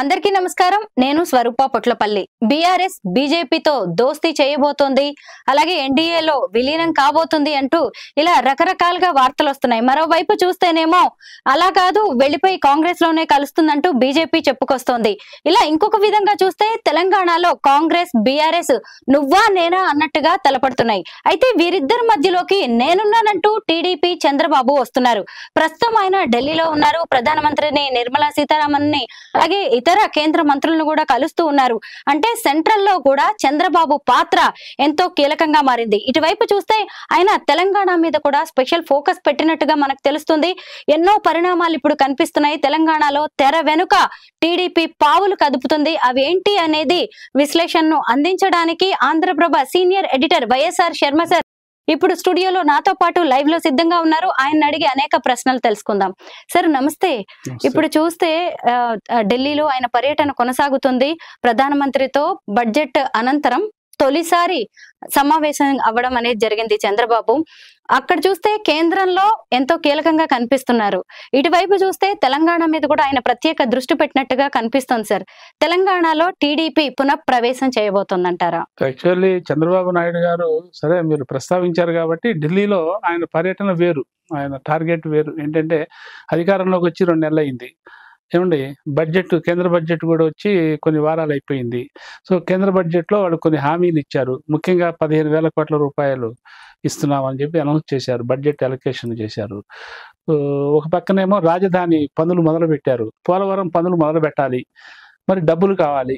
అందరికీ నమస్కారం నేను స్వరూప పొట్లపల్లి బీఆర్ఎస్ బీజేపీతో దోస్తీ చేయబోతోంది అలాగే ఎన్డీఏలో విలీనం కాబోతుంది అంటూ ఇలా రకరకాలుగా వార్తలు వస్తున్నాయి మరోవైపు చూస్తేనేమో అలా కాదు వెళ్ళిపోయి కాంగ్రెస్ లోనే కలుస్తుందంటూ బీజేపీ చెప్పుకొస్తోంది ఇలా ఇంకొక విధంగా చూస్తే తెలంగాణలో కాంగ్రెస్ బీఆర్ఎస్ నువ్వా నేనా అన్నట్టుగా తలపడుతున్నాయి అయితే వీరిద్దరి మధ్యలోకి నేనున్నానంటూ టీడీపీ చంద్రబాబు వస్తున్నారు ప్రస్తుతం ఆయన ఢిల్లీలో ఉన్నారు ప్రధానమంత్రిని నిర్మలా సీతారామన్ ని అలాగే ఇతర కేంద్ర మంత్రులను కూడా కలుస్తూ ఉన్నారు అంటే సెంట్రల్ లో కూడా చంద్రబాబు పాత్ర ఎంతో కీలకంగా మారింది ఇటువైపు చూస్తే ఆయన తెలంగాణ మీద కూడా స్పెషల్ ఫోకస్ పెట్టినట్టుగా మనకు తెలుస్తుంది ఎన్నో పరిణామాలు ఇప్పుడు కనిపిస్తున్నాయి తెలంగాణలో తెర వెనుక టీడీపీ పావులు కదుపుతుంది అవి ఏంటి అనేది విశ్లేషణను అందించడానికి Andhraprabha senior editor YSR Sharma sir ఇప్పుడు స్టూడియోలో నాతో పాటు లైవ్ లో సిద్ధంగా ఉన్నారు ఆయన అడిగి అనేక ప్రశ్నలు తెలుసుకుందాం సార్ నమస్తే ఇప్పుడు చూస్తే ఆ, ఆ, ఢిల్లీలో ఆయన పర్యటన కొనసాగుతుంది ప్రధానమంత్రితో బడ్జెట్ అనంతరం తొలిసారి సమావేశం అవ్వడం అనేది జరిగింది చంద్రబాబు అక్కడ చూస్తే కేంద్రంలో ఎంతో కీలకంగా కనిపిస్తున్నారు ఇటువైపు చూస్తే తెలంగాణ మీద కూడా ఆయన ప్రత్యేక దృష్టి పెట్టినట్టుగా కనిపిస్తుంది సార్ తెలంగాణలో టీడీపీ పునఃప్రవేశం చేయబోతోందంటారా యాక్చువల్లీ చంద్రబాబు నాయుడు గారు సరే మీరు ప్రస్తావించారు కాబట్టి ఢిల్లీలో ఆయన పర్యటన వేరు ఆయన టార్గెట్ వేరు ఏంటంటే అధికారంలోకి వచ్చి రెండు నెలలు అయింది ఏమండి బడ్జెట్ కేంద్ర బడ్జెట్ కూడా వచ్చి కొన్ని వారాలు అయిపోయింది సో కేంద్ర బడ్జెట్లో వాళ్ళు కొన్ని హామీలు ఇచ్చారు ముఖ్యంగా పదిహేను వేల కోట్ల రూపాయలు ఇస్తున్నామని చెప్పి అనౌన్స్ చేశారు బడ్జెట్ అలొకేషన్ చేశారు సో, ఒక పక్కనేమో రాజధాని పనులు మొదలు పెట్టారు పోలవరం పనులు మొదలు పెట్టాలి మరి డబ్బులు కావాలి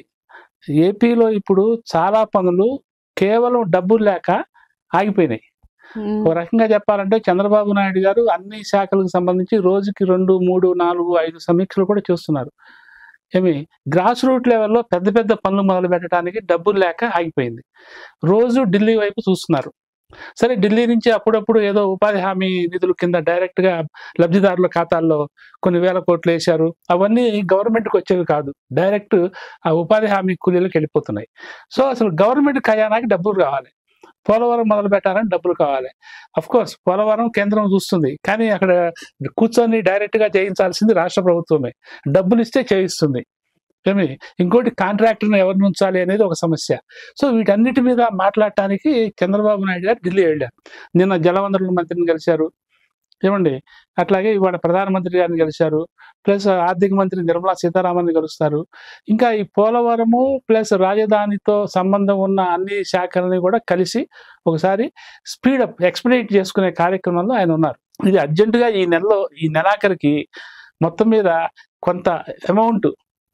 ఏపీలో ఇప్పుడు చాలా పనులు కేవలం డబ్బులు లేక ఆగిపోయినాయి ఒక రకంగా చెప్పాలంటే చంద్రబాబు నాయుడు గారు అన్ని శాఖలకు సంబంధించి రోజుకి రెండు మూడు నాలుగు ఐదు సమీక్షలు కూడా చేస్తున్నారు ఏమి గ్రాస్ రూట్ లెవెల్లో పెద్ద పెద్ద పనులు మొదలు పెట్టడానికి డబ్బులు లేక ఆగిపోయింది రోజు ఢిల్లీ వైపు చూస్తున్నారు సరే ఢిల్లీ నుంచి అప్పుడప్పుడు ఏదో ఉపాధి హామీ నిధుల కింద డైరెక్ట్ గా లబ్ధిదారుల ఖాతాల్లో కొన్ని వేల కోట్లు వేశారు అవన్నీ గవర్నమెంట్కి వచ్చేవి కాదు డైరెక్ట్ ఆ ఉపాధి హామీ కూలీలకు వెళ్ళిపోతున్నాయి సో అసలు గవర్నమెంట్ ఖజానాకి డబ్బులు కావాలి పోలవరం మొదలు పెట్టాలని డబ్బులు కావాలి అఫ్ కోర్స్ పోలవరం కేంద్రం చూస్తుంది కానీ అక్కడ కూర్చొని డైరెక్ట్ గా చేయించాల్సింది రాష్ట్ర ప్రభుత్వమే డబ్బులు ఇస్తే చేయిస్తుంది ఏమి ఇంకోటి కాంట్రాక్టర్ని ఎవరిని ఉంచాలి అనేది ఒక సమస్య సో వీటన్నిటి మీద మాట్లాడటానికి చంద్రబాబు నాయుడు గారు ఢిల్లీ వెళ్ళారు నిన్న జలవనరుల మంత్రిని కలిశారు ఏమండి అట్లాగే ఇవాళ ప్రధానమంత్రి గారిని కలిశారు ప్లస్ ఆర్థిక మంత్రి నిర్మలా సీతారామన్ కలుస్తారు ఇంకా ఈ పోలవరము ప్లస్ రాజధానితో సంబంధం ఉన్న అన్ని శాఖలని కూడా కలిసి ఒకసారి స్పీడప్ ఎక్స్పెడిట్ చేసుకునే కార్యక్రమంలో ఆయన ఉన్నారు ఇది అర్జెంటుగా ఈ నెలలో ఈ నెలాఖరికి మొత్తం మీద కొంత అమౌంట్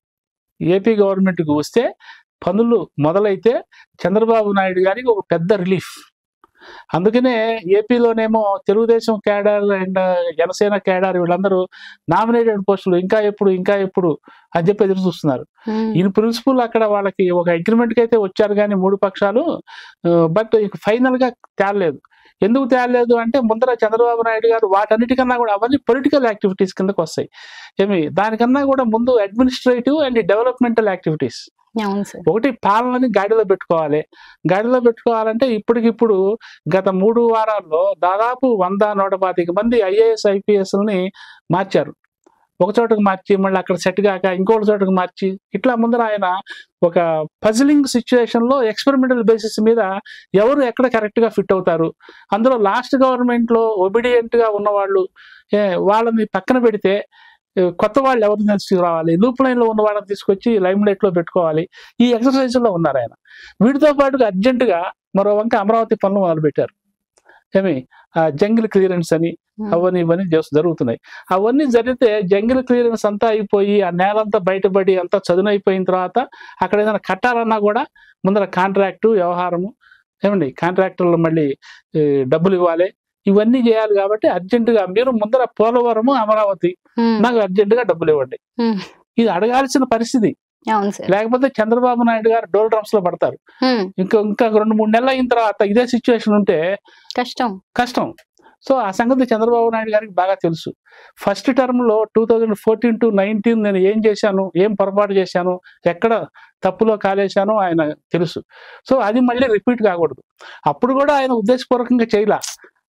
ఏపీ గవర్నమెంట్కి వస్తే పనులు మొదలైతే చంద్రబాబు నాయుడు గారికి ఒక పెద్ద రిలీఫ్ అందుకనే ఏపీలోనేమో Telugu Desam cadre and Janasena cadre వీళ్ళందరూ నామినేటెడ్ పోస్టులు ఇంకా ఎప్పుడు ఇంకా ఎప్పుడు అని చెప్పి ఎదురు చూస్తున్నారు ఈయన ప్రిన్సిపల్ అక్కడ వాళ్ళకి ఒక అగ్రిమెంట్ కి అయితే వచ్చారు కానీ మూడు పక్షాలు బట్ ఫైనల్ గా తేలలేదు ఎందుకు తేలలేదు అంటే ముందర చంద్రబాబు నాయుడు గారు వాటన్నిటికన్నా కూడా అవన్నీ పొలిటికల్ యాక్టివిటీస్ కిందకు వస్తాయి ఏమి దానికన్నా కూడా ముందు అడ్మినిస్ట్రేటివ్ అండ్ డెవలప్మెంటల్ యాక్టివిటీస్ అవును సార్ ఒకటి పాలనని గాడిలో పెట్టుకోవాలి గాడిలో పెట్టుకోవాలంటే ఇప్పటికిప్పుడు గత మూడు వారాల్లో దాదాపు వంద నూట పాతిక మంది ఐఏఎస్ ఐపీఎస్ని మార్చారు ఒక చోటకు మార్చి మళ్ళీ అక్కడ సెట్ కాక ఇంకోటి చోటకు మార్చి ఇట్లా ముందర ఆయన ఒక పజిలింగ్ సిచ్యువేషన్ లో ఎక్స్పెరిమెంటల్ బేసిస్ మీద ఎవరు ఎక్కడ కరెక్ట్ గా ఫిట్ అవుతారు అందులో లాస్ట్ గవర్నమెంట్ లో ఒబిడియంట్ గా ఉన్నవాళ్ళు ఏ, వాళ్ళని పక్కన పెడితే ఏ, కొత్త వాళ్ళు ఎవరిని తీసుకురావాలి లూప్ లైన్ లో ఉన్న వాళ్ళని తీసుకొచ్చి లైమ్ లైట్ లో పెట్టుకోవాలి ఈ ఎక్సర్సైజ్ లో ఉన్నారు ఆయన వీటితో పాటు అర్జెంట్ గా మరో వంక అమరావతి పనులు మొదలు పెట్టారు ఏమి ఆ జంగిల్ క్లియరెన్స్ అని అవన్నీ ఇవన్నీ చేస్తూ జరుగుతున్నాయి అవన్నీ జరిగితే జంగిల్ క్లియరెన్స్ అంతా అయిపోయి ఆ నేలంతా బయటపడి అంతా చదునైపోయిన తర్వాత అక్కడ ఏదైనా కట్టాలన్నా కూడా ముందర కాంట్రాక్టు వ్యవహారము ఏమండి కాంట్రాక్టర్లు మళ్ళీ ఏ, డబ్బులు ఇవ్వాలి ఇవన్నీ చేయాలి కాబట్టి అర్జెంటుగా మీరు ముందర పోలవరము అమరావతి ఉమ్, నాకు అర్జెంటుగా డబ్బులు ఇవ్వండి ఉమ్, ఇది అడగాల్సిన పరిస్థితి అవును సార్ లేకపోతే చంద్రబాబు నాయుడు గారు డోల్ డ్రమ్స్ లో పడతారు ఉమ్, ఇంకా ఇంకా రెండు మూడు నెలలు అయిన తర్వాత ఇదే సిచ్యువేషన్ ఉంటే కష్టం కష్టం సో ఆ సంగతి చంద్రబాబు నాయుడు గారికి బాగా తెలుసు ఫస్ట్ టర్మ్ లో two thousand fourteen to nineteen నేను ఏం చేశాను ఏం పొరపాటు చేశాను ఎక్కడ తప్పులో కాలేశానో ఆయన తెలుసు సో అది మళ్ళీ రిపీట్ కాకూడదు అప్పుడు కూడా ఆయన ఉద్దేశపూర్వకంగా చేయలే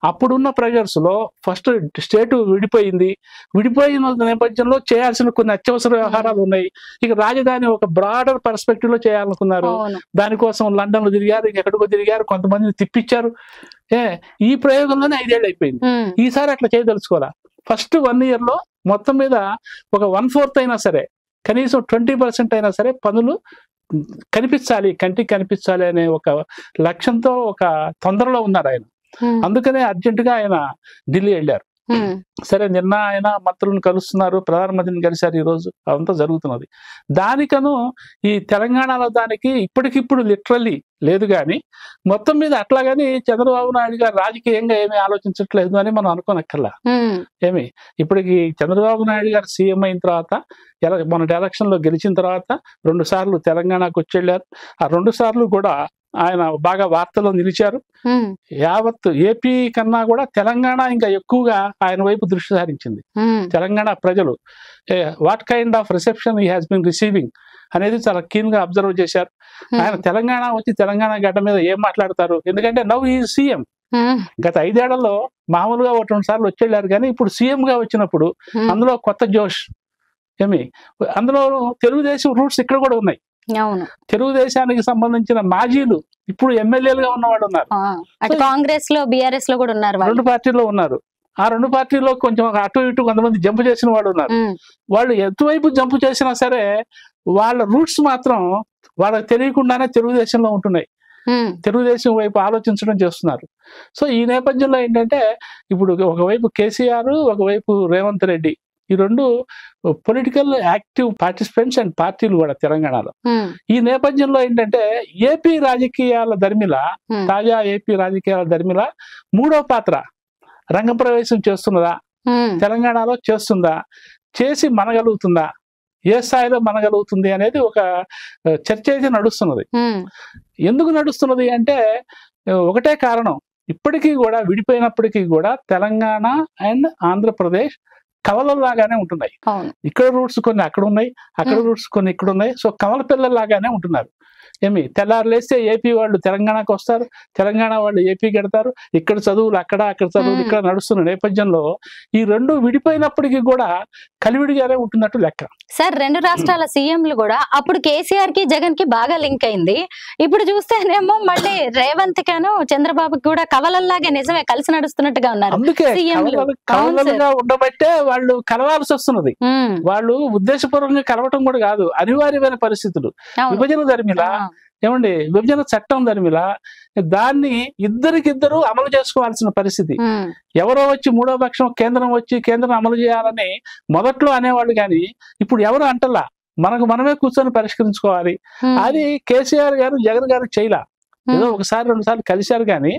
అప్పుడున్న ప్రెజర్స్ లో ఫస్ట్ స్టేట్ విడిపోయింది విడిపోయిన నేపథ్యంలో చేయాల్సిన కొన్ని అత్యవసర వ్యవహారాలు ఉన్నాయి ఇక రాజధాని ఒక బ్రాడర్ పర్స్పెక్టివ్ లో చేయాలనుకున్నారు అవును దానికోసం లండన్ లో తిరిగారు ఎక్కడికో తిరిగారు కొంతమందిని తిప్పించారు ఏ ఈ ప్రయోగంలోనే ఐదేళ్ళు అయిపోయింది ఉమ్, ఈసారి అట్లా చేయదలుచుకోవాలా ఫస్ట్ వన్ ఇయర్ లో మొత్తం మీద ఒక వన్ ఫోర్త్ అయినా సరే కనీసం ట్వంటీ పర్సెంట్ అయినా సరే పనులు కనిపించాలి కంటికి కనిపించాలి అనే ఒక లక్ష్యంతో ఒక తొందరలో ఉన్నారు ఆయన ఉమ్, అందుకనే అర్జెంట్ గా ఆయన ఢిల్లీ వెళ్ళారు ఉమ్, సరే నిన్న ఆయన మంత్రులను కలుస్తున్నారు ప్రధానమంత్రిని కలిశారు ఈ రోజు అదంతా జరుగుతున్నది దానికను ఈ తెలంగాణలో దానికి ఇప్పటికిప్పుడు లిటరల్లీ లేదు కానీ మొత్తం మీద అట్లాగని చంద్రబాబు నాయుడు గారు రాజకీయంగా ఏమీ ఆలోచించట్లేదు అని మనం అనుకోనక్కర్లా ఉమ్, ఏమి ఇప్పటికి చంద్రబాబు నాయుడు గారు సీఎం అయిన తర్వాత ఎల- మొన్నటి ఎలక్షన్ లో గెలిచిన తర్వాత రెండు సార్లు తెలంగాణకు వచ్చి వెళ్ళారు ఆ రెండు సార్లు కూడా ఆయన బాగా వార్తల్లో నిలిచారు ఉమ్, యావత్ ఏపీ కన్నా కూడా తెలంగాణ ఇంకా ఎక్కువగా ఆయన వైపు దృష్టి సారించింది ఉమ్, తెలంగాణ ప్రజలు వాట్ కైండ్ ఆఫ్ రిసెప్షన్ ఈ హాస్ బిన్ రిసీవింగ్ అనేది చాలా కీన్ గా అబ్జర్వ్ చేశారు ఆయన తెలంగాణ వచ్చి తెలంగాణ గడ్డ మీద ఏం మాట్లాడతారు ఎందుకంటే నవ్ ఈ సీఎం ఉమ్, గత ఐదేళ్లలో మామూలుగా ఒకటి రెండు సార్లు వచ్చేళ్ళారు కానీ ఇప్పుడు సీఎం గా వచ్చినప్పుడు ఉమ్, అందులో కొత్త జోష్ ఏమి అందులో తెలుగుదేశం రూట్స్ ఇక్కడ కూడా ఉన్నాయి అవును తెలుగుదేశానికి సంబంధించిన మాజీలు ఇప్పుడు ఎమ్మెల్యేలుగా ఉన్నవాడు ఉన్నారు ఆ, అటు కాంగ్రెస్ లో బిఆర్ఎస్ లో కూడా ఉన్నారు వాళ్ళు రెండు పార్టీల్లో ఉన్నారు ఆ రెండు పార్టీల్లో కొంచెం అటు ఇటు కొంతమంది జంప్ చేసిన వాడు ఉన్నారు ఉమ్, వాళ్ళు ఎటువైపు జంప్ చేసినా సరే వాళ్ళ రూట్స్ మాత్రం వాళ్ళకి తెలియకుండానే తెలుగుదేశంలో ఉంటున్నాయి ఉమ్, తెలుగుదేశం వైపు ఆలోచించడం చేస్తున్నారు సో ఈ నేపథ్యంలో ఏంటంటే ఇప్పుడు ఒకవైపు కేసీఆర్ ఒకవైపు రేవంత్ రెడ్డి ఈ రెండు పొలిటికల్ యాక్టివ్ పార్టిసిపెంట్స్ అండ్ పార్టీలు కూడా తెలంగాణలో ఉమ్, ఈ నేపథ్యంలో ఏంటంటే ఏపీ రాజకీయాల దరిమిల ఉమ్, తాజా ఏపీ రాజకీయాల దరిమిల మూడో పాత్ర రంగప్రవేశం చేస్తున్నదా ఉమ్, తెలంగాణలో చేస్తుందా చేసి మనగలుగుతుందా ఏ స్థాయిలో మనగలుగుతుంది అనేది ఒక ఆ, చర్చ అయితే నడుస్తున్నది ఉమ్, ఎందుకు నడుస్తున్నది అంటే ఆ, ఒకటే కారణం ఇప్పటికీ కూడా విడిపోయినప్పటికీ కూడా తెలంగాణ అండ్ ఆంధ్రప్రదేశ్ కవలలాగానే ఉంటున్నాయి అవును ఇక్కడ రూట్స్ కొన్ని అక్కడ ఉన్నాయి అక్కడ Hmm. రూట్స్ కొన్ని ఇక్కడ ఉన్నాయి సో కమల పిల్లల్లాగానే ఉంటున్నారు ఏమి తెల్లారు లేస్తే ఏపీ వాళ్ళు తెలంగాణకు వస్తారు తెలంగాణ వాళ్ళు ఏపీ కడతారు ఇక్కడ చదువులు అక్కడ అక్కడ చదువులు Hmm. ఇక్కడ నడుస్తున్న నేపథ్యంలో ఈ రెండు విడిపోయినప్పటికీ కూడా కలివిడిగానే ఉంటున్నట్టు లెక్క సార్ రెండు రాష్ట్రాల సీఎంలు కూడా అప్పుడు కేసీఆర్ కి జగన్ కి బాగా లింక్ అయింది ఇప్పుడు చూస్తేనేమో మళ్ళీ రేవంత్ కాను చంద్రబాబుకి కూడా కవలల్లాగే నిజమే కలిసి నడుస్తున్నట్టుగా ఉన్నారు అందుకే CM లు. కవలలు- అవును సార్. కవలలుగా ఉండబట్టే వాళ్ళు కలవాల్సి వస్తున్నది ఉమ్, వాళ్ళు ఉద్దేశపూర్వకంగా కలవటం కూడా కాదు అనివార్యమైన పరిస్థితులు అవును విభజన ధర్మిలా ఆ, ఏమండి విభజన చట్టం ధర్మిలా దాన్ని ఇద్దరికిద్దరు అమలు చేసుకోవాల్సిన పరిస్థితి ఉమ్, ఎవరో వచ్చి మూడో పక్షం కేంద్రం వచ్చి కేంద్రం అమలు చేయాలని మొదట్లో అనేవాళ్ళు కానీ ఇప్పుడు ఎవరు అంటలా మనకు మనమే కూర్చొని పరిష్కరించుకోవాలి ఉమ్, అది కేసీఆర్ గారు జగన్ గారు చేయలా ఏదో ఉమ్, ఒకసారి రెండు సార్లు కలిశారు కానీ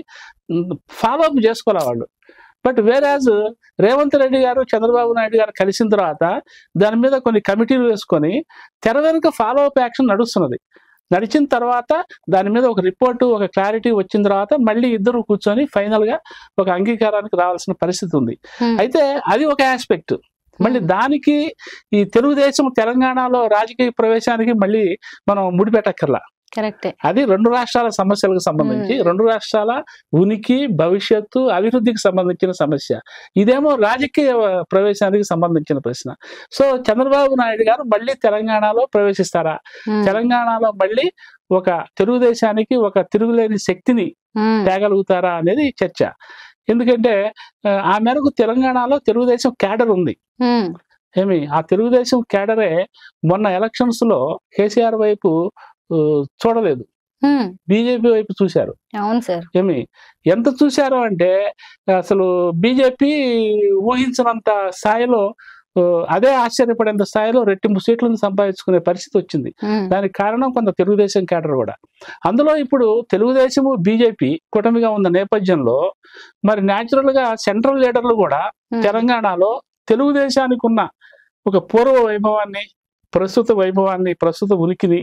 ఫాలో అప్ చేసుకోవాలి వాళ్ళు బట్ వేరాజ్ రేవంత్ రెడ్డి గారు చంద్రబాబు నాయుడు గారు కలిసిన తర్వాత దాని మీద కొన్ని కమిటీలు వేసుకొని తెర వెనుక ఫాలో అప్ యాక్షన్ నడుస్తున్నది నడిచిన తర్వాత దాని మీద ఒక రిపోర్టు ఒక క్లారిటీ వచ్చిన తర్వాత మళ్ళీ ఇద్దరు కూర్చొని ఫైనల్ గా ఒక అంగీకారానికి రావాల్సిన పరిస్థితి ఉంది ఉమ్, అయితే అది ఒక ఆస్పెక్ట్ మళ్ళీ ఉమ్, దానికి ఈ తెలుగుదేశం తెలంగాణలో రాజకీయ ప్రవేశానికి మళ్ళీ మనం ముడిపెట్టక్కర్లా కరెక్టే అది రెండు రాష్ట్రాల సమస్యలకు సంబంధించి మ్మ్. రెండు రాష్ట్రాల ఉనికి భవిష్యత్తు అభివృద్ధికి సంబంధించిన సమస్య ఇదేమో రాజకీయ ప్రవేశానికి సంబంధించిన ప్రశ్న సో చంద్రబాబు నాయుడు గారు మళ్ళీ తెలంగాణలో ప్రవేశిస్తారా ఉమ్, తెలంగాణలో మళ్ళీ ఒక తెలుగుదేశానికి ఒక తిరుగులేని శక్తిని ఉమ్, తేగలుగుతారా అనేది చర్చ ఎందుకంటే ఆ, ఆ మేరకు తెలంగాణలో తెలుగుదేశం క్యాడర్ ఉంది ఉమ్, ఏమి ఆ తెలుగుదేశం క్యాడరే మొన్న ఎలక్షన్స్ లో కేసీఆర్ వైపు ఆ, చూడలేదు ఉమ్, బీజేపీ వైపు చూశారు అవును సార్ ఏమి ఎంత చూశారు అంటే అసలు బీజేపీ ఊహించినంత స్థాయిలో ఆ, అదే ఆశ్చర్యపడేంత స్థాయిలో రెట్టింపు సీట్లను సంపాదించుకునే పరిస్థితి వచ్చింది ఉమ్, దానికి కారణం కొంత తెలుగుదేశం క్యాడర్ కూడా అందులో ఇప్పుడు తెలుగుదేశము బీజేపీ కూటమిగా ఉన్న నేపథ్యంలో మరి న్యాచురల్ గా సెంట్రల్ లీడర్లు కూడా ఉమ్, తెలంగాణలో తెలుగుదేశానికి ఉన్న ఒక పూర్వ వైభవాన్ని ప్రస్తుత వైభవాన్ని ప్రస్తుత ఉనికిని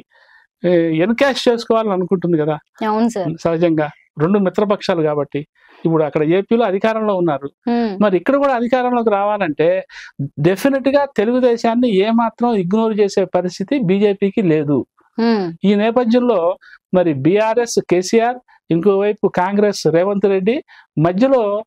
ఎన్కాష్ చేసుకోవాలని అనుకుంటుంది కదా అవును సార్ సహజంగా రెండు మిత్రపక్షాలు కాబట్టి ఇప్పుడు అక్కడ ఏపీలో అధికారంలో ఉన్నారు ఉమ్, మరి ఇక్కడ కూడా అధికారంలోకి రావాలంటే డెఫినెట్ గా తెలుగుదేశాన్ని ఏమాత్రం ఇగ్నోర్ చేసే పరిస్థితి బీజేపీకి లేదు ఉమ్, ఈ నేపథ్యంలో మరి బీఆర్ఎస్ కేసీఆర్ ఇంకోవైపు కాంగ్రెస్ రేవంత్ రెడ్డి మధ్యలో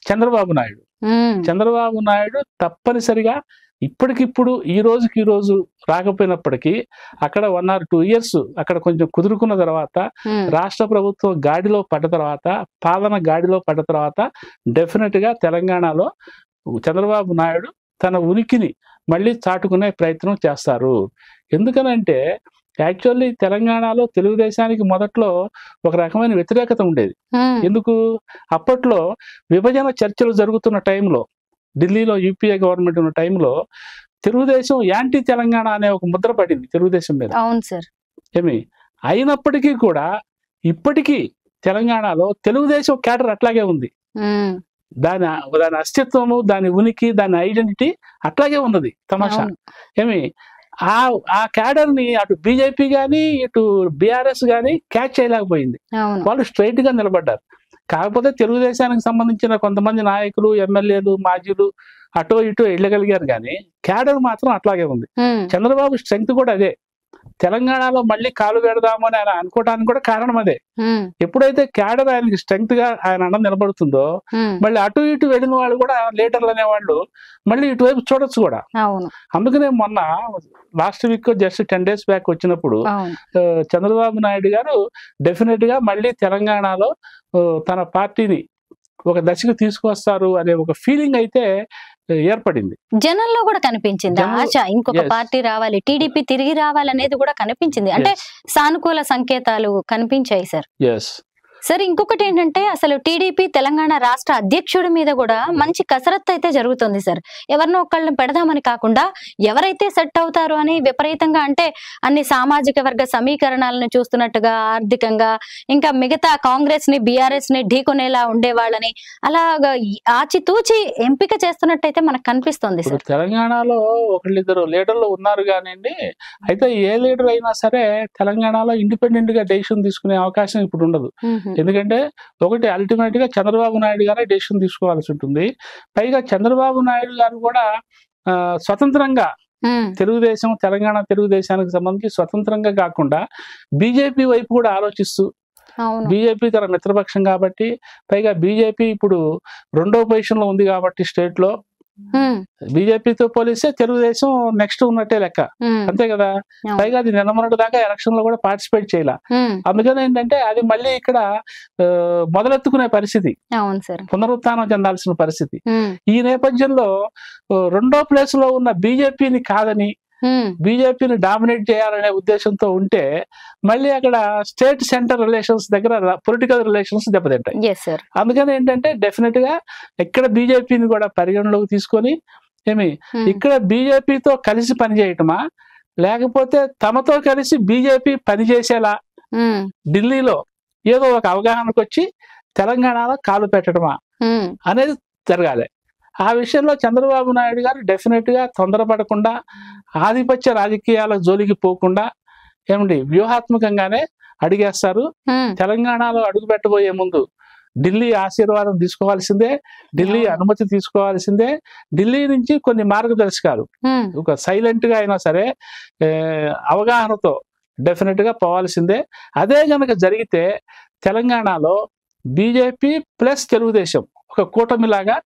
చంద్రబాబు నాయుడు ఉమ్, చంద్రబాబు నాయుడు తప్పనిసరిగా ఇప్పటికిప్పుడు ఈ రోజుకి ఈ రోజు రాకపోయినప్పటికీ అక్కడ వన్ ఆర్ టూ ఇయర్స్ అక్కడ కొంచెం కుదురుకున్న తర్వాత ఉమ్, రాష్ట్ర ప్రభుత్వం గాడిలో పడ్డ తర్వాత పాలన గాడిలో పడ్డ తర్వాత డెఫినెట్ గా తెలంగాణలో చంద్రబాబు నాయుడు తన ఉనికిని మళ్ళీ చాటుకునే ప్రయత్నం చేస్తారు ఎందుకనంటే యాక్చువల్లీ తెలంగాణలో తెలుగుదేశానికి మొదట్లో ఒక రకమైన వ్యతిరేకత ఉండేది ఉమ్, ఎందుకు అప్పట్లో విభజన చర్చలు జరుగుతున్న టైంలో ఢిల్లీలో యూపీఏ గవర్నమెంట్ ఉన్న టైంలో తెలుగుదేశం యాంటీ తెలంగాణ అనే ఒక ముద్ర పడింది తెలుగుదేశం మీద అవును సార్ ఏమి అయినప్పటికీ కూడా ఇప్పటికీ తెలంగాణలో తెలుగుదేశం క్యాడర్ అట్లాగే ఉంది ఉమ్, దాని దాని అస్తిత్వము దాని ఉనికి దాని ఐడెంటిటీ అట్లాగే ఉన్నది తమాషా అవును. ఏమి ఆ ఆ క్యాడర్ ని అటు బీజేపీ గాని ఇటు బీఆర్ఎస్ గాని క్యాచ్ చేయలేకపోయింది అవును వాళ్ళు స్ట్రైట్ గా నిలబడ్డారు కాకపోతే తెలుగుదేశానికి సంబంధించిన కొంతమంది నాయకులు ఎమ్మెల్యేలు మాజీలు అటో ఇటో వెళ్ళగలిగారు కానీ క్యాడర్ మాత్రం అట్లాగే ఉంది ఉమ్, చంద్రబాబు స్ట్రెంగ్త్ కూడా అదే తెలంగాణలో మళ్ళీ కాలు పెడదాము అని ఆయన అనుకోవడానికి కూడా కారణం అదే ఉమ్, ఎప్పుడైతే క్యాడర్ ఆయనకి స్ట్రెంగ్త్ గా ఆయన అన్నం నిలబడుతుందో ఉమ్, మళ్ళీ అటు ఇటు వెళ్ళిన వాళ్ళు కూడా లీడర్లు అనేవాళ్ళు మళ్ళీ ఇటువైపు చూడొచ్చు కూడా అవును అందుకనే మొన్న last week just ten days back వచ్చినప్పుడు అవును ఆ, చంద్రబాబు నాయుడు గారు డెఫినెట్ గా మళ్ళీ తెలంగాణలో ఆ, తన పార్టీని ఒక దశకు తీసుకొస్తారు అనే ఒక ఫీలింగ్ అయితే ఆ, ఏర్పడింది జనంలో కూడా కనిపించింది జనం- ఆశ ఇంకొక Yes. పార్టీ రావాలి టీడీపీ తిరిగి రావాలి అనేది కూడా కనిపించింది అంటే సానుకూల సంకేతాలు కనిపించాయి సార్ ఎస్ సార్ ఇంకొకటి ఏంటంటే అసలు టీడీపీ తెలంగాణ రాష్ట్ర అధ్యక్షుడి మీద కూడా మంచి కసరత్తు అయితే జరుగుతుంది సార్ ఎవరినో ఒకళ్ళని పెడదామని కాకుండా ఎవరైతే సెట్ అవుతారు అని విపరీతంగా అంటే అన్ని సామాజిక వర్గ సమీకరణాలను చూస్తున్నట్టుగా ఆర్థికంగా ఇంకా మిగతా కాంగ్రెస్ ని బీఆర్ఎస్ ని ఢీకొనేలా ఉండేవాళ్ళని అలాగా ఈ- ఆచితూచి ఎంపిక చేస్తున్నట్టయితే మనకు కనిపిస్తుంది ఇప్పుడు సార్ తెలంగాణలో ఒకళ్ళిద్దరు లీడర్లు ఉన్నారు కానివ్వండి అయితే ఏ లీడర్ అయినా సరే తెలంగాణలో ఇండిపెండెంట్ గా డెసిషన్ తీసుకునే అవకాశం ఇప్పుడు ఉండదు మ్మ్. ఎందుకంటే ఒకటి అల్టిమేట్ గా చంద్రబాబు నాయుడు గారే డెసిషన్ తీసుకోవాల్సి ఉంటుంది పైగా చంద్రబాబు నాయుడు గారు కూడా ఆ, స్వతంత్రంగా మ్మ్. తెలుగుదేశం తెలంగాణ తెలుగుదేశానికి సంబంధించి స్వతంత్రంగా కాకుండా బీజేపీ వైపు కూడా ఆలోచిస్తూ అవును బీజేపీ తన మిత్రపక్షం కాబట్టి పైగా బీజేపీ ఇప్పుడు రెండో పొజిషన్ లో ఉంది కాబట్టి స్టేట్ లో మ్మ్. బీజేపీతో పోలిస్తే తెలుగుదేశం నెక్స్ట్ ఉన్నట్టే లెక్క మ్మ్. అంతే కదా అవును. పైగా అది నిన్నమొన్నటి దాకా ఎలక్షన్ లో కూడా పార్టిసిపేట్ చేయాల మ్మ్. అందుకని ఏంటంటే అది మళ్ళీ ఇక్కడ ఆ, మొదలెత్తుకునే పరిస్థితి అవును సార్ పునరుత్థానం చెందాల్సిన పరిస్థితి మ్మ్. ఈ నేపథ్యంలో ఆ, రెండో ప్లేస్ లో ఉన్న బీజేపీని కాదని మ్మ్. బీజేపీని డామినేట్ చేయాలనే ఉద్దేశంతో ఉంటే మళ్ళీ అక్కడ స్టేట్ సెంటర్ రిలేషన్స్ దగ్గర పొలిటికల్ రిలేషన్స్ దెబ్బతింటాయి ఎస్ సార్ అందుకని ఏంటంటే డెఫినెట్ గా ఇక్కడ బీజేపీని కూడా పరిగణలోకి తీసుకొని ఏమి మ్మ్. ఇక్కడ బీజేపీతో కలిసి పనిచేయటమా లేకపోతే తమతో కలిసి బీజేపీ పనిచేసేలా మ్మ్. ఢిల్లీలో ఏదో ఒక అవగాహనకు వచ్చి తెలంగాణలో కాలు పెట్టడమా మ్మ్. అనేది జరగాలి ఆ విషయంలో చంద్రబాబు నాయుడు గారు డెఫినెట్ గా తొందరపడకుండా ఆధిపత్య రాజకీయాల జోలికి పోకుండా ఏమండి వ్యూహాత్మకంగానే అడిగేస్తారు మ్మ్. తెలంగాణలో అడుగు పెట్టబోయే ముందు ఢిల్లీ ఆశీర్వాదం తీసుకోవాల్సిందే ఢిల్లీ అవును. అనుమతి తీసుకోవాల్సిందే ఢిల్లీ నుంచి కొన్ని మార్గదర్శకాలు మ్మ్. ఒక సైలెంట్ గా అయినా సరే ఏ, అవగాహనతో డెఫినెట్ గా పోవాల్సిందే అదే గనక జరిగితే తెలంగాణలో బీజేపీ ప్లస్ తెలుగుదేశం ఒక కూటమిలాగా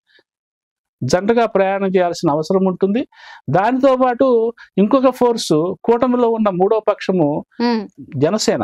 జంటగా ప్రయాణం చేయాల్సిన అవసరం ఉంటుంది దానితో పాటు ఇంకొక ఫోర్సు కూటమిలో ఉన్న మూడో పక్షము మ్మ్. జనసేన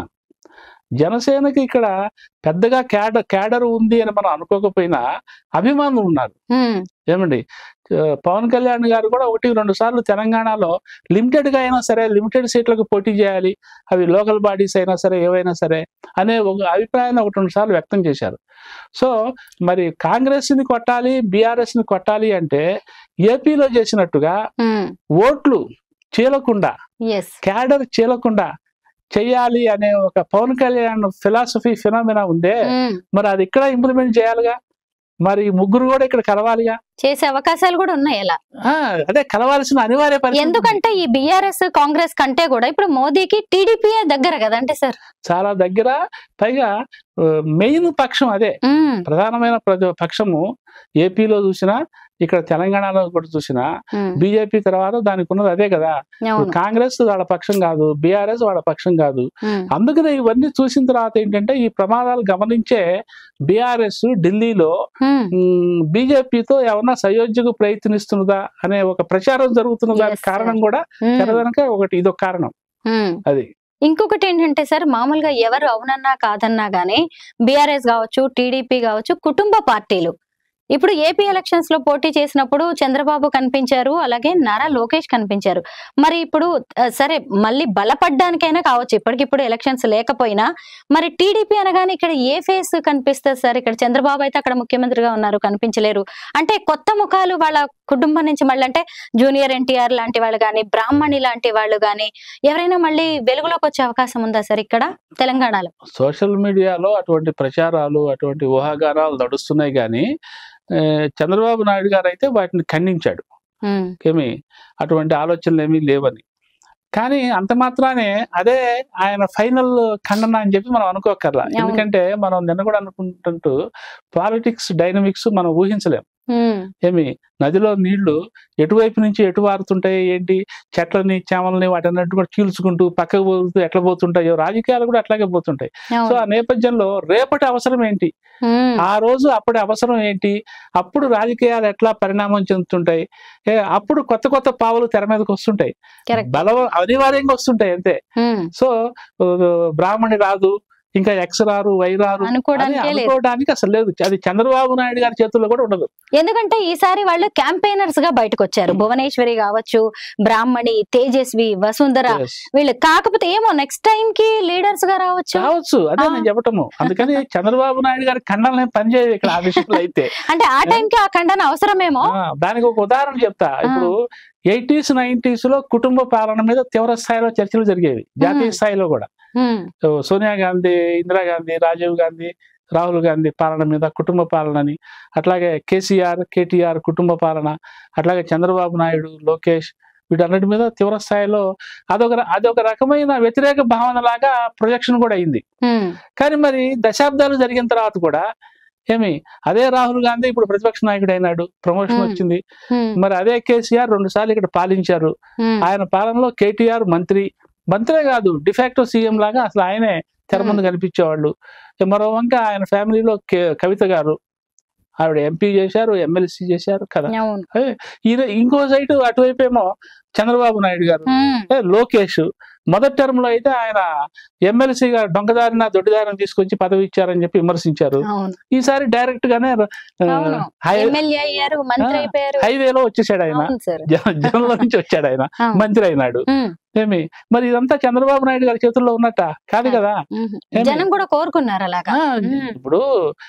జనసేనకి ఇక్కడ పెద్దగా క్యాడర్ క్యాడర్ ఉంది అని మనం అనుకోకపోయినా అభిమానులు ఉన్నారు మ్మ్. ఏమండి ఆ, పవన్ కళ్యాణ్ గారు కూడా ఒకటి రెండు సార్లు తెలంగాణలో లిమిటెడ్ గా అయినా సరే లిమిటెడ్ సీట్లకు పోటీ చేయాలి అవి లోకల్ బాడీస్ అయినా సరే ఏవైనా సరే అనే ఒక అభిప్రాయాన్ని ఒకటి రెండు సార్లు వ్యక్తం చేశారు సో మరి కాంగ్రెస్ ని కొట్టాలి బీఆర్ఎస్ ని కొట్టాలి అంటే ఏపీలో చేసినట్టుగా మ్మ్. ఓట్లు చీలకుండా ఎస్ క్యాడర్ చీలకుండా చెయ్యాలి అనే ఒక పవన్ కళ్యాణ్ ఫిలాసఫీ ఫినామినా ఉందే మ్మ్. మరి అది ఇక్కడ ఇంప్లిమెంట్ చేయాలిగా మరి ఈ ముగ్గురు కూడా ఇక్కడ కలవాలిగా చేసే అవకాశాలు కూడా ఉన్నాయి అలా ఆ, అదే కలవాల్సిన అనివార్య పరిస్థితి ఉంది. ఎందుకంటే ఈ బిఆర్ఎస్ కాంగ్రెస్ కంటే కూడా ఇప్పుడు మోదీకి టీడీపీ దగ్గర కదా అంటే సార్ చాలా దగ్గర పైగా మెయిన్ పక్షం అదే మ్మ్. ప్రధానమైన ప్రజ- పక్షము ఏపీలో చూసినా ఇక్కడ తెలంగాణలో కూడా చూసినా ఉమ్, బీజేపీ తర్వాత దానికి ఉన్నది అదే కదా అవును కాంగ్రెస్ వాళ్ళ పక్షం కాదు బీఆర్ఎస్ వాళ్ళ పక్షం కాదు ఉమ్, అందుకనే ఇవన్నీ చూసిన తర్వాత ఏంటంటే ఈ ప్రమాదాలు గమనించే బీఆర్ఎస్ ఢిల్లీలో ఉమ్, బీజేపీతో ఏమన్నా సయోధ్యకు ప్రయత్నిస్తున్నదా అనే ఒక ప్రచారం జరుగుతున్న దానికి Yes, కారణం కూడా ఉమ్, తెరదనక ఒకటి ఇదొక కారణం ఉమ్. అది ఇంకొకటి ఏంటంటే సార్ మామూలుగా ఎవరు అవునన్నా కాదన్నా గానీ బీఆర్ఎస్ కావచ్చు టీడీపీ కావచ్చు కుటుంబ పార్టీలు ఇప్పుడు ఏపీ ఎలక్షన్స్ లో పోటీ చేసినప్పుడు చంద్రబాబు కనిపించారు అలాగే నారా లోకేష్ కనిపించారు మరి ఇప్పుడు ఆ, సరే మళ్ళీ బలపడ్డానికైనా కావచ్చు ఇప్పటికిప్పుడు ఎలక్షన్స్ లేకపోయినా మరి టీడీపీ అనగానే ఇక్కడ ఏ ఫేస్ కనిపిస్తుంది సార్ ఇక్కడ చంద్రబాబు అయితే అక్కడ ముఖ్యమంత్రిగా ఉన్నారు కనిపించలేరు అంటే కొత్త ముఖాలు వాళ్ళ కుటుంబం నుంచి మళ్ళీ అంటే జూనియర్ ఎన్టీఆర్ లాంటి వాళ్ళు కానీ బ్రాహ్మణి లాంటి వాళ్ళు కానీ ఎవరైనా మళ్ళీ వెలుగులోకి వచ్చే అవకాశం ఉందా సార్ ఇక్కడ తెలంగాణలో సోషల్ మీడియాలో అటువంటి ప్రచారాలు అటువంటి ఊహాగానాలు నడుస్తున్నాయి కానీ ఆ, చంద్రబాబు నాయుడు గారు అయితే వాటిని ఖండించాడు ఉమ్, ఏమి అటువంటి ఆలోచనలు ఏమీ లేవని కానీ అంత మాత్రానే అదే ఆయన ఫైనల్ ఖండన అని చెప్పి మనం అనుకోకర్లా అవును. ఎందుకంటే మనం నిన్న కూడా అనుకుంటుంటూ పాలిటిక్స్ డైనమిక్స్ మనం ఊహించలేం ఉమ్, ఏమి నదిలో నీళ్లు ఎటువైపు నుంచి ఎటు వారుతుంటాయి ఏంటి చెట్లని చేమలని వాటన్నిటి కూడా చీల్చుకుంటూ పక్కకు పోతూ ఎట్లా పోతుంటాయో రాజకీయాలు కూడా అట్లాగే పోతుంటాయి సో అవును. ఆ నేపథ్యంలో రేపటి అవసరం ఏంటి ఉమ్, ఆ రోజు అప్పటి అవసరం ఏంటి అప్పుడు రాజకీయాలు ఎట్లా పరిణామం చెందుతుంటాయి ఏ, అప్పుడు కొత్త కొత్త పావులు తెర మీదకి వస్తుంటాయి Correct. బలం అనివార్యంగా వస్తుంటాయి అంతే ఉమ్, సో ఆ, బ్రాహ్మణి రాదు ఇంకా ఎక్స్ రారు వై రారు అని అనుకోవడానికే లేదు అనుకోవడానికి అసలు లేదు అది చంద్రబాబు నాయుడు గారి చేతుల్లో కూడా ఉండదు ఎందుకంటే ఈసారి వాళ్ళు క్యాంపెయినర్స్ గా బయటకు వచ్చారు ఉమ్. భువనేశ్వరి కావచ్చు బ్రాహ్మణి తేజస్వి వసుంధర Yes. వీళ్ళు కాకపోతే ఏమో నెక్స్ట్ టైం కి లీడర్స్ గా రావచ్చు కావచ్చు అదే ఆ. నేను చెప్పటము అందుకని చంద్రబాబు నాయుడు గారి ఖండనలు పనిచేయవు ఇక్కడ ఆ విషయంలో అయితే అంటే ఆ టైం కి ఆ ఖండన అవసరమేమో ఆ, దానికి ఒక ఉదాహరణ చెప్తా ఇప్పుడు ఎయిటీస్ నైన్టీస్ లో కుటుంబ పాలన మీద తీవ్ర స్థాయిలో చర్చలు జరిగేవి జాతీయ మ్మ్. స్థాయిలో కూడా ఉమ్, సో సోనియా గాంధీ ఇందిరాగాంధీ రాజీవ్ గాంధీ రాహుల్ గాంధీ పాలన మీద కుటుంబ పాలనని అట్లాగే కేసీఆర్ కేటీఆర్ కుటుంబ పాలన అట్లాగే చంద్రబాబు నాయుడు లోకేష్ వీటన్నిటి మీద తీవ్ర స్థాయిలో అదొక ర- అదొక రకమైన వ్యతిరేక భావన లాగా ప్రొజెక్షన్ కూడా అయింది ఉమ్, కానీ మరి దశాబ్దాలు జరిగిన తర్వాత కూడా ఏమి అదే రాహుల్ గాంధీ ఇప్పుడు ప్రతిపక్ష నాయకుడు అయినాడు ప్రమోషన్ మ్మ్. వచ్చింది ఉమ్, మరి అదే కేసీఆర్ రెండు సార్లు ఇక్కడ పాలించారు ఉమ్, ఆయన పాలనలో కేటీఆర్ మంత్రి మంత్రే కాదు డిఫాక్టో సీఎం లాగా అసలు ఆయనే తెర ముందు కనిపించేవాళ్ళు మరో వంక ఆయన ఫ్యామిలీలో కే- కవిత గారు ఆవిడ ఎంపీ చేశారు ఎమ్మెల్సీ చేశారు కదా అవును ఈయన ఇంకో సైడ్ అటువైపు ఏమో చంద్రబాబు నాయుడు గారు ఉమ్, ఏ, లోకేష్ మొదటి టర్మ్ లో అయితే ఆయన ఎమ్మెల్సీగా దొంగదారిన దొడ్డిదారిని తీసుకొచ్చి పదవి ఇచ్చారని చెప్పి విమర్శించారు అవును ఈసారి డైరెక్ట్ గానే ఆ, అవును. హై- ఎమ్మెల్యే అయ్యారు మంత్రి ఆ, అయిపోయారు హైవేలో వచ్చేసాడు ఆయన అవును సార్ జన- జనంలో నుంచి వచ్చాడు ఆయన అవును. మంత్రి అయినాడు ఉమ్, ఏమి మరి ఇదంతా చంద్రబాబు నాయుడు గారి చేతుల్లో ఉన్నట్ట కాదు కదా ఉమ్. ఏమి? జనం కూడా కోరుకున్నారు అలాగా ఆ, మ్మ్. ఇప్పుడు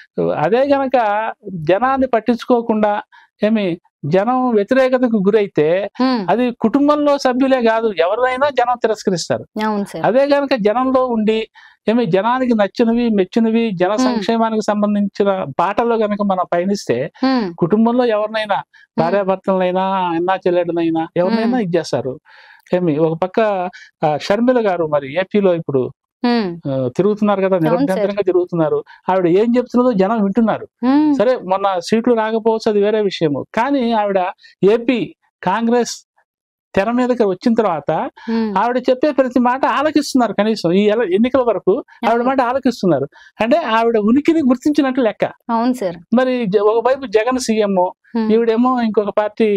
అదే గనక జనాన్ని పట్టించుకోకుండా ఏమి జనం వ్యతిరేకతకు గురైతే ఉమ్, అది కుటుంబంలో సభ్యులే కాదు ఎవరినైనా జనం తిరస్కరిస్తారు అవును సార్ అదే గనక జనంలో ఉండి ఏమి జనానికి నచ్చినవి మెచ్చినవి జన మ్మ్. సంక్షేమానికి సంబంధించిన బాటలో గనక మనం పయనిస్తే ఉమ్, కుటుంబంలో ఎవరినైనా భార్యాభర్తలనైనా అన్నా చెల్లెడనైనా ఎవరినైనా ఇచ్చేస్తారు ఏమి ఒక పక్క ఆ, షర్మిల గారు మరి ఏపీలో ఇప్పుడు ఉమ్, ఆ, తిరుగుతున్నారు కదా నిరంతరంగా తిరుగుతున్నారు ఆవిడ ఏం చెప్తున్నదో జనం వింటున్నారు ఉమ్, సరే మొన్న సీట్లు రాకపోవచ్చు అది వేరే విషయము కానీ ఆవిడ ఏపీ కాంగ్రెస్ తెర మీదకి వచ్చిన తర్వాత ఉమ్. ఆవిడ చెప్పే ప్రతి మాట ఆలకిస్తున్నారు కనీసం ఈ ఎల- ఎన్నికల వరకు ఆవిడ మాట ఆలకిస్తున్నారు అంటే ఆవిడ ఉనికిని గుర్తించినట్టు లెక్క అవును సార్ మరి జ- ఒకవైపు జగన్ సీఎం ఉమ్, ఈవిడేమో ఇంకొక పార్టీ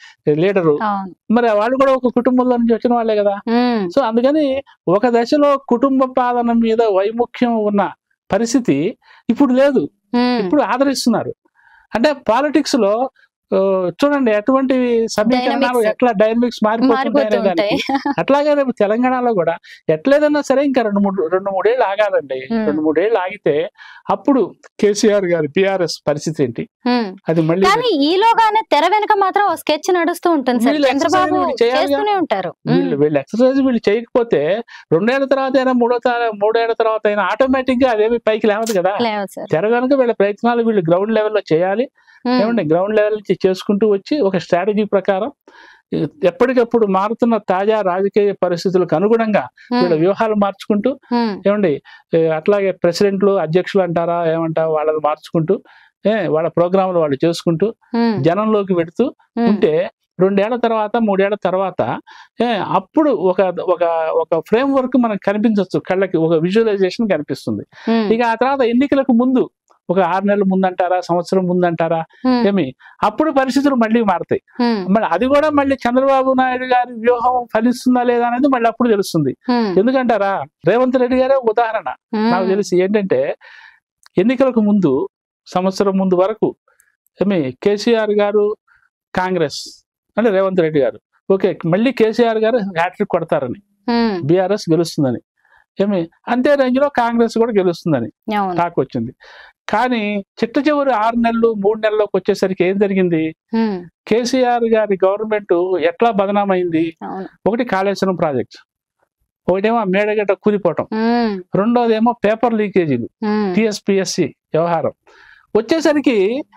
లీడరు అవును మరి వాళ్ళు కూడా ఒక కుటుంబంలో నుంచి వచ్చిన వాళ్ళే కదా ఉమ్, సో అందుకని ఒక దశలో కుటుంబ పాలన మీద వైముఖ్యం ఉన్న పరిస్థితి ఇప్పుడు లేదు ఉమ్. ఇప్పుడు ఆదరిస్తున్నారు అంటే పాలిటిక్స్ లో ఆ, చూడండి ఎటువంటి సమీకరణాలు Dynamics. ఎట్లా డైనమిక్స్ మారిపోతుంటాయి మారిపోతూ అనే ఉంటాయి దానికి అట్లాగే రేపు తెలంగాణలో కూడా ఎట్లేదన్నా సరే ఇంకా రెండు మూడు రెండు మూడేళ్ళు ఆగాలండి Hmm. రెండు మూడేళ్ళు ఆగితే అప్పుడు కేసీఆర్ గారి పిఆర్ఎస్ పరిస్థితి ఏంటి ఉమ్. అది మళ్ళీ కానీ ఈలోగానే తెర వెనక మాత్రం ఓ స్కెచ్ నడుస్తూ ఉంటుంది సార్ వీళ్ళు చంద్రబాబు exercise వీళ్ళు చేయాలిగా. చేస్తూనే ఉంటారు ఉమ్, వీళ్ళు వీళ్ళు ఎక్సర్సైజ్ వీళ్ళు చేయకపోతే రెండేళ్ల తర్వాత అయినా మూడో తా- మూడేళ్ల తర్వాత అయినా ఆటోమేటిక్ గా అదేమి పైకి లేవదు కదా లేవు సార్ తెర కనుక వీళ్ళ ప్రయత్నాలు వీళ్ళు గ్రౌండ్ లెవెల్లో చేయాలి ఉమ్, ఏమండి గ్రౌండ్ లెవెల్ నుంచి చేసుకుంటూ వచ్చి ఒక స్ట్రాటజీ ప్రకారం ఎ- ఎప్పటికప్పుడు మారుతున్న తాజా రాజకీయ పరిస్థితులకు అనుగుణంగా వీళ్ళ ఉమ్, వ్యూహాలు మార్చుకుంటూ ఉమ్, ఏమండి ఏ, అట్లాగే ప్రెసిడెంట్లు అధ్యక్షులు అంటారా ఏమంటారా వాళ్ళని మార్చుకుంటూ ఏ వాళ్ళ ప్రోగ్రాంలు వాళ్ళు చేసుకుంటూ ఉమ్, జనంలోకి పెడుతూ ఉమ్, ఉంటే రెండేళ్ల తర్వాత మూడేళ్ల తర్వాత ఏ, అప్పుడు ఒక ఒక ఒక ఫ్రేమ్ వర్క్ మనకు కనిపించవచ్చు కళ్ళకి ఒక విజువలైజేషన్ కనిపిస్తుంది ఉమ్, ఇక ఆ తర్వాత ఎన్నికలకు ముందు ఒక ఆరు నెలల ముందంటారా సంవత్సరం ముందంటారా ఉమ్, ఏమి అప్పుడు పరిస్థితులు మళ్ళీ మారుతాయి ఉమ్, మళ్ళీ అది కూడా మళ్ళీ చంద్రబాబు నాయుడు గారి వ్యూహం ఫలిస్తుందా లేదా అనేది మళ్ళీ అప్పుడు తెలుస్తుంది ఉమ్, ఎందుకంటారా రేవంత్ రెడ్డి గారే ఒక ఉదాహరణ నాకు ఉమ్, తెలిసి ఏంటంటే ఎన్నికలకు ముందు సంవత్సరం ముందు వరకు ఏమి కేసీఆర్ గారు కాంగ్రెస్ అంటే రేవంత్ రెడ్డి గారు ఓకే మళ్ళీ కేసీఆర్ గారు హ్యాట్రిక్ కొడతారని ఉమ్, బీఆర్ఎస్ గెలుస్తుందని ఏమి అంతే రేంజ్ లో కాంగ్రెస్ కూడా గెలుస్తుందని అవును టాక్ వచ్చింది కానీ చిట్ట చివరి ఆరు నెలలు మూడు నెలలకు వచ్చేసరికి ఏం జరిగింది ఉమ్, కేసీఆర్ గారి గవర్నమెంట్ ఎట్లా బదనామైంది అవును ఒకటి కాళేశ్వరం ప్రాజెక్ట్ ఒకటేమో మేడగడ్డ కూలిపోవటం ఉమ్, రెండోదేమో పేపర్ లీకేజీలు ఉమ్, టిఎస్పిఎస్సి వ్యవహారం వచ్చేసరికి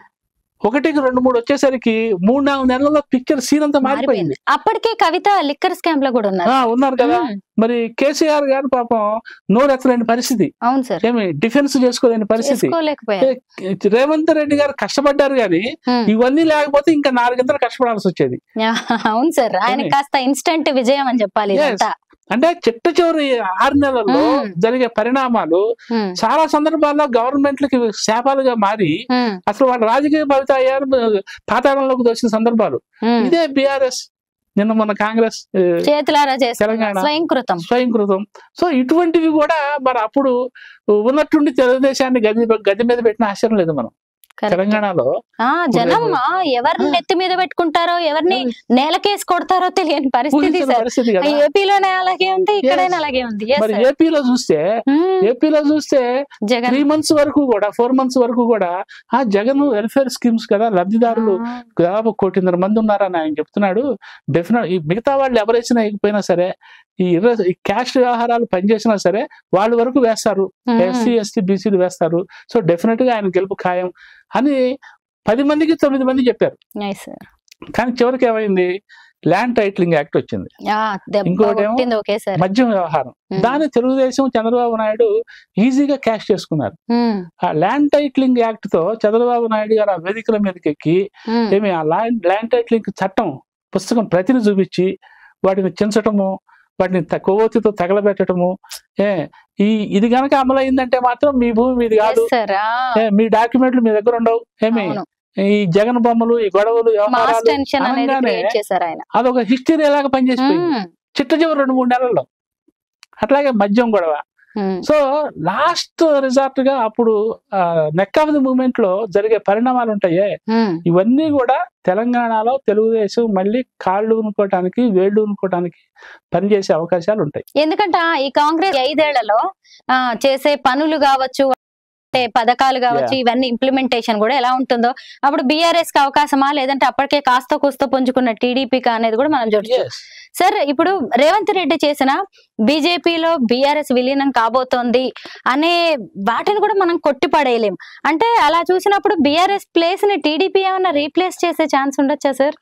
ఒకటికి రెండు మూడు వచ్చేసరికి మూడు నాలుగు నెలల్లో పిక్చర్ సీన్ అంతా మారిపోయింది మారిపోయింది అప్పటికే కవిత లిక్కర్ స్కామ్ లో కూడా ఉన్నారు ఆ, ఉన్నారు కదా ఉమ్, మరి కేసీఆర్ గారు పాపం నోరెత్తలేని పరిస్థితి అవును సార్ ఏమి డిఫెన్స్ చేసుకోలేని పరిస్థితి చేసుకోలేకపోయారు ఏ, రేవంత్ రెడ్డి గారు కష్టపడ్డారు కానీ ఉమ్, ఇవన్నీ లేకపోతే ఇంకా నాలుగింతలు కష్టపడాల్సి వచ్చేది అవును సార్ ఆయన ఏమి? కాస్త ఇన్స్టంట్ విజయం అని చెప్పాలి Yes. ఇదంతా అంటే చిట్ట చివరి ఆరు నెలల్లో ఉమ్. జరిగే పరిణామాలు ఉమ్, చాలా సందర్భాల్లో గవర్నమెంట్లకి శాపాలుగా మారి ఉమ్, అసలు వాళ్ళ రాజకీయ ఫలిత అయ్యారు పాతాళంలోకి దోచిన సందర్భాలు ఉమ్. ఇదే బీఆర్ఎస్ నిన్న మన కాంగ్రెస్ ఏ, చేతులారా చేస్తున్నారు తెలంగాణ. స్వయంకృతం స్వయంకృతం సో ఇటువంటివి కూడా మరి అప్పుడు ఉన్నట్టుండి తెలుగుదేశాన్ని గది గది మీద పెట్టిన ఆశ్చర్యం లేదు మనం Correct. తెలంగాణలో ఆ జనం రేపు- ఆ, ఎవరిని ఆ. నెత్తి మీద పెట్టుకుంటారో ఎవరిని నేలకేసి కొడతారో తెలియని పరిస్థితి ఊహించని సార్ పరిస్థితి కదా ఏపీలోనే అలాగే ఉంది ఇక్కడైనా Yes. అలాగే ఉంది Yes, మరి sir. ఏపీలో చూస్తే ఉమ్, ఏపీలో చూస్తే జగన్ త్రీ మంత్స్ వరకు కూడా ఫోర్ మంత్స్ వరకు కూడా ఆ జగన్ వెల్ఫేర్ స్కీమ్స్ కదా లబ్ధిదారులు ఆ, దాదాపు కోటిన్నర మంది ఉన్నారని ఆయన చెప్తున్నాడు డెఫినెట్ ఈ మిగతా వాళ్ళు ఎవరైనా ఇకపోయినా సరే ఈ ఇర్ర- ఈ క్యాష్ వ్యవహారాలు పనిచేసినా సరే వాళ్ళ వరకు వేస్తారు ఉమ్, ఎస్సీ ఎస్టీ బీసీలు వేస్తారు సో డెఫినెట్ గా ఆయన గెలుపు ఖాయం అని పది మందికి తొమ్మిది మంది చెప్పారు nice, sir. కానీ చివరికి ఏమైంది ల్యాండ్ టైటిలింగ్ యాక్ట్ వచ్చింది ఆ, దెబ్బ ఇంకోటేమో కొట్టింది ఒకే సార్ మద్యం వ్యవహారం దాన్ని తెలుగుదేశం చంద్రబాబు నాయుడు ఈజీగా క్యాష్ చేసుకున్నారు ఆ ల్యాండ్ టైటిలింగ్ యాక్ట్ తో చంద్రబాబు నాయుడు గారు ఆ వేదికల మీదకి ఎక్కి ఏమి ఆ ల్యాండ్ ల్యాండ్ టైటిలింగ్ చట్టం పుస్తకం ప్రతిని చూపించి వాటిని చించటము వాటిని త- కొవ్వొత్తితో తగలబెట్టడము ఏ ఈ ఇది గనక అమలైందంటే మాత్రం మీ భూమి మీది కాదు సార్ ఏ, మీ డాక్యుమెంట్లు మీ దగ్గర ఉండవు ఏమి ఈ జగన్ బొమ్మలు ఈ గొడవలు మాస్ వ్యవహారాలు టెన్షన్ అనేది అనగానే క్రియేట్ చేశారు ఆయన అదొక హిస్టరీ లాగా పనిచేసిపోయింది ఉమ్, చిట్ట చివరి రెండు మూడు నెలల్లో అట్లాగే మద్యం గొడవ ఉమ్, సో లాస్ట్ రిజార్ట్ గా అప్పుడు నెక్ ఆఫ్ ది మూమెంట్ లో జరిగే పరిణామాలు ఉంటాయే ఉమ్, ఇవన్నీ కూడా తెలంగాణలో తెలుగుదేశం మళ్ళీ కాళ్ళు ఉనుకోవటానికి వేళ్ళు ఉనుకోవటానికి పనిచేసే అవకాశాలు ఉంటాయి ఎందుకంటే ఆ, ఈ కాంగ్రెస్ ఐదేళ్లలో ఆ, చేసే పనులు కావచ్చు అంటే పథకాలు కావచ్చు ఇవన్నీ ఇంప్లిమెంటేషన్ కూడా ఎలా ఉంటుందో అప్పుడు బీఆర్ఎస్ కి అవకాశమా లేదంటే అప్పటికే కాస్త కూస్త పుంజుకున్న టీడీపీకి అనేది కూడా మనం చూడొచ్చు సార్ ఇప్పుడు రేవంత్ రెడ్డి చేసిన బీజేపీలో బీఆర్ఎస్ విలీనం కాబోతోంది అనే వాటిని కూడా మనం కొట్టి పడేయలేం అంటే అలా చూసినప్పుడు బీఆర్ఎస్ ప్లేస్ ని టీడీపీ ఏమైనా రీప్లేస్ చేసే ఛాన్స్ ఉండొచ్చా సార్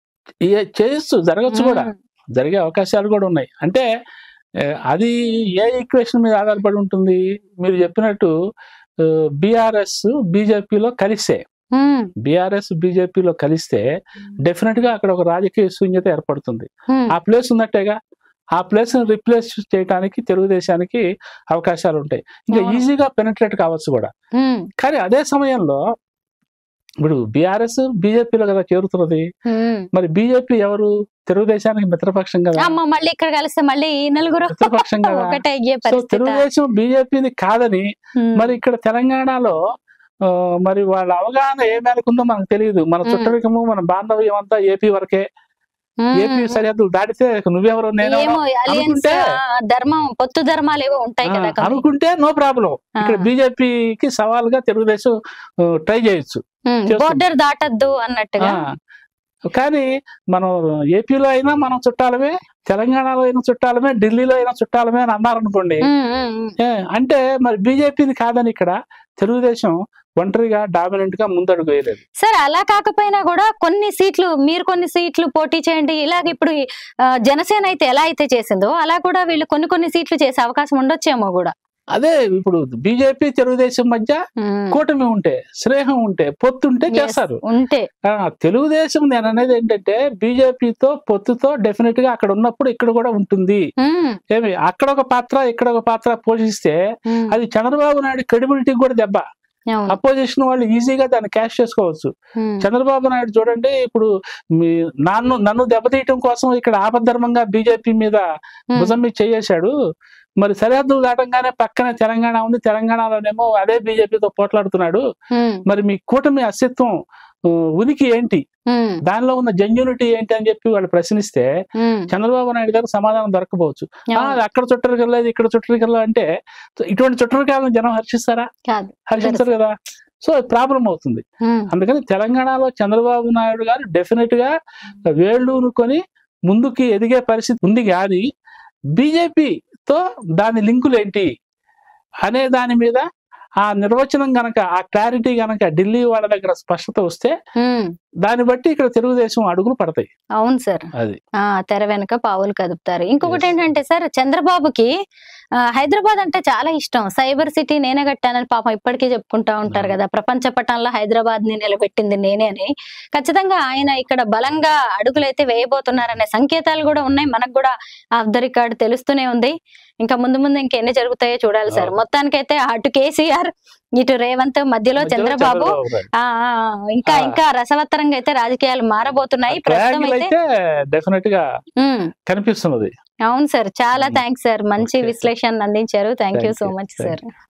ఏ- చేయొచ్చు జరగచ్చు కూడా జరిగే అవకాశాలు కూడా ఉన్నాయి అంటే ఏ, అది ఏ ఈక్వేషన్ మీద ఆధారపడి ఉంటుంది మీరు చెప్పినట్టు బీఆర్ఎస్ బీజేపీలో కలిస్తే ఉమ్, బీఆర్ఎస్ బీజేపీలో కలిస్తే డెఫినెట్ గా అక్కడ ఒక రాజకీయ శూన్యత ఏర్పడుతుంది ఉమ్, ఆ ప్లేస్ ఉన్నట్టేగా ఆ ప్లేస్ రిప్లేస్ చేయడానికి తెలుగుదేశానికి అవకాశాలు ఉంటాయి ఇంకా అవును. ఈజీగా పెనట్రేట్ కావచ్చు కూడా ఉమ్, కానీ అదే సమయంలో ఇప్పుడు బీఆర్ఎస్ బీజేపీలో కదా చేరుతున్నది ఉమ్. మరి బీజేపీ ఎవరు తెలుగుదేశానికి మిత్రపక్షం కదా అమ్మ మళ్ళీ ఇక్కడ కలిస్తే మళ్ళీ ఈ నలుగురు మిత్రపక్షం కదా ఒకటే అయ్యే సో పరిస్థితి తెలుగుదేశం బీజేపీని కాదని మరి ఇక్కడ తెలంగాణలో ఆ, మరి వాళ్ళ అవగాహన ఏ మేరకు ఉందో మనకు తెలియదు మన మ్మ్. చుట్టరికము మన బాంధవ్యం అంతా ఏపీ వరకే ఏపీ సరిహద్దులు దాటితే నువ్వెవరు నేను ఏమో అలియన్స్ అనుకుంటే- ధర్మం పొత్తు ధర్మాలు ఏవో ఉంటాయి కదా కొన్ని. అనుకుంటే నో ప్రాబ్లం ఆ. ఇక్కడ బీజేపీకి సవాల్గా తెలుగుదేశం ట్రై చేయొచ్చు ఉమ్, చేస్తుంది. బోర్డర్ దాటద్దు అన్నట్టుగా ఆ. కానీ మనం ఏపీలో అయినా మనం చుట్టాలమే తెలంగాణలో అయినా చుట్టాలమే ఢిల్లీలో అయినా చుట్టాలమే అని అన్నారనుకోండి ఉమ్, ఉమ్, ఉమ్. ఏ, అంటే మరి బీజేపీని కాదని ఇక్కడ తెలుగుదేశం ఒంటరిగా డామినెంట్ గా ముందడుగు వేయలేదు సరే అలా కాకపోయినా కూడా కొన్ని సీట్లు మీరు కొన్ని సీట్లు పోటీ చేయండి ఇలాగ ఇప్పుడు ఈ, ఆ, జనసేన అయితే ఎలా అయితే చేసిందో అలా కూడా వీళ్ళు కొన్ని కొన్ని సీట్లు చేసే అవకాశం ఉండొచ్చేమో కూడా అదే ఇప్పుడు బీజేపీ తెలుగుదేశం మధ్య ఉమ్, కూటమి ఉంటే స్నేహం ఉంటే పొత్తు ఉంటే yes, చేస్తారు ఉంటే ఆ, తెలుగుదేశం నేను అనేది ఏంటంటే బీజేపీతో పొత్తుతో డెఫినెట్ గా అక్కడ ఉన్నప్పుడు ఇక్కడ కూడా ఉంటుంది ఉమ్, ఏమి అక్కడ ఒక పాత్ర ఇక్కడ ఒక పాత్ర పోషిస్తే ఉమ్, అది చంద్రబాబు నాయుడు క్రెడిబిలిటీ కూడా దెబ్బ అవును అపోజిషన్ వాళ్ళు ఈజీగా దాన్ని క్యాష్ చేసుకోవచ్చు ఉమ్, చంద్రబాబు నాయుడు చూడండి ఇప్పుడు మీ నన్ను నన్ను దెబ్బతీయటం కోసం ఇక్కడ ఆపద్ధర్మంగా బీజేపీ మీద ఉమ్, భుజం మీద చేయేశాడు మరి సరిహద్దులు దాటంగానే పక్కనే తెలంగాణ ఉంది తెలంగాణలోనేమో అదే బీజేపీతో పోట్లాడుతున్నాడు ఉమ్, మరి మీ కూటమి అస్తిత్వం ఆ, ఉనికి ఏంటి ఉమ్, దానిలో ఉన్న జెన్యూనిటీ ఏంటి అని చెప్పి వాళ్ళు ప్రశ్నిస్తే ఉమ్, చంద్రబాబు నాయుడు గారు సమాధానం దొరకపోవచ్చు ఆ, అవును, అది అక్కడ చుట్టరికలేదు ఇక్కడ చుట్టరికల్లో అంటే ఇటువంటి చుట్టరికాలను జనం హర్షిస్తారా కాదు హర్షించరు కదా సో ప్రాబ్లం అవుతుంది ఉమ్, అందుకని తెలంగాణలో చంద్రబాబు నాయుడు గారు డెఫినెట్ గా వేళ్ళు ఊనుకొని ముందుకి ఎదిగే పరిస్థితి ఉంది కానీ బీజేపీతో దాని లింకులు ఏంటి అనే దాని మీద ఆ నిర్వచనం గనక ఆ క్లారిటీ గనక ఢిల్లీ వాళ్ళ దగ్గర స్పష్టత వస్తే ఉమ్, దాన్ని బట్టి ఇక్కడ తెలుగుదేశం అడుగులు పడతాయి అవును సార్ అది ఆ తెర వెనక పావులు కదుపుతారు ఇంకొకటి Yes. ఏంటంటే సార్ చంద్రబాబుకి ఆ, హైదరాబాద్ అంటే చాలా ఇష్టం సైబర్ సిటీ నేనే కట్టానని పాపం ఇప్పటికీ చెప్పుకుంటా ఉంటారు అవును. కదా ప్రపంచ పటంలో హైదరాబాద్ ని నిలబెట్టింది నేనే అని ఖచ్చితంగా ఆయన ఇక్కడ బలంగా అడుగులైతే వేయబోతున్నారనే సంకేతాలు కూడా ఉన్నాయి మనకు కూడా ఆఫ్ ద రికార్డ్ తెలుస్తూనే ఉంది ఇంకా ముందు ముందు ఇంకెన్ని జరుగుతాయో చూడాలి సార్ అవును. మొత్తానికైతే అటు కేసీఆర్ ఇటు రేవంత్ మధ్యలో మధ్యలో చంద్రబాబు నాయుడు. ఆ ఆ, ఆ, ఇంకా ఆ. ఇంకా రసవత్తరంగా అయితే రాజకీయాలు మారబోతున్నాయి ప్రస్తుతం ట్రయాంగిల్ అయితే అయితే డెఫినెట్ గా ఉమ్, కనిపిస్తున్నది అవును సార్ చాలా ఉమ్. థ్యాంక్స్ సార్ మంచి Okay. విశ్లేషణ అందించారు thank you Thank so you. Much Thank sir